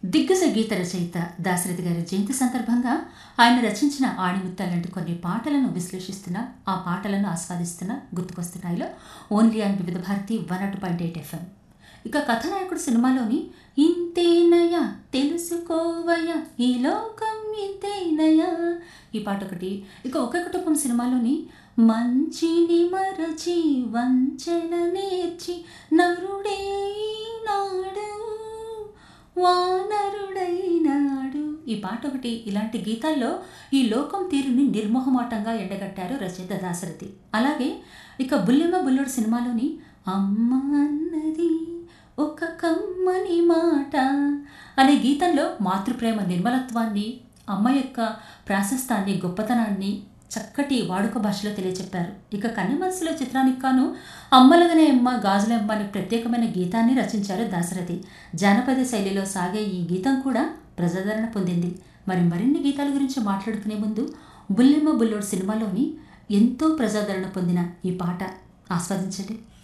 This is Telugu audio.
దిగ్గజ గీత రచయిత దాశరథి గారి జయంతి సందర్భంగా ఆయన రచించిన ఆణిముత్యాలంటి కొన్ని పాటలను విశ్లేషిస్తున్న ఆ పాటలను ఆస్వాదిస్తున్న గుర్తుకొస్తున్నాయిలో ఓన్లీ అండ్ వివిధ భారతి వన్ అటు పాయింట్ ఎయిట్ ఎఫ్ఎం ఇక కథనాయకుడు సినిమాలోని ఇంతేనయా తెలుసుకోవయ్యా ఈ లోకం ఇంతేనయా ఈ పాట ఒకటి ఇక ఒక కుటుంబం సినిమాలోని మంచిని మరచి వంచన నేర్చి నరుడే నాడు వానరుడైనాడు ఈ పాట ఒకటి ఇలాంటి గీతాల్లో ఈ లోకం తీరుని నిర్మోహమాటంగా ఎండగట్టారు రచయిత దాశరథి అలాగే ఇక బుల్లెమ్మ బుల్లుడు సినిమాలోని అమ్మ అన్నది ఒక కమ్మని మాట అనే గీతంలో మాతృప్రేమ నిర్మలత్వాన్ని అమ్మ యొక్క ప్రాశస్తాన్ని గొప్పతనాన్ని చక్కటి వాడుక భాషలో తెలియచెప్పారు ఇక కన్నె మనసులో చిత్రానికి కాను అమ్మలగనే అమ్మ గాజులమ్మ అనే ప్రత్యేకమైన గీతాన్ని రచించారు దాశరథి జానపద శైలిలో సాగే ఈ గీతం కూడా ప్రజాదరణ పొందింది మరి మరిన్ని గీతాల గురించి మాట్లాడుకునే ముందు బుల్లెమ్మ బుల్లోడు సినిమాలోని ఎంతో ప్రజాదరణ పొందిన ఈ పాట ఆస్వాదించండి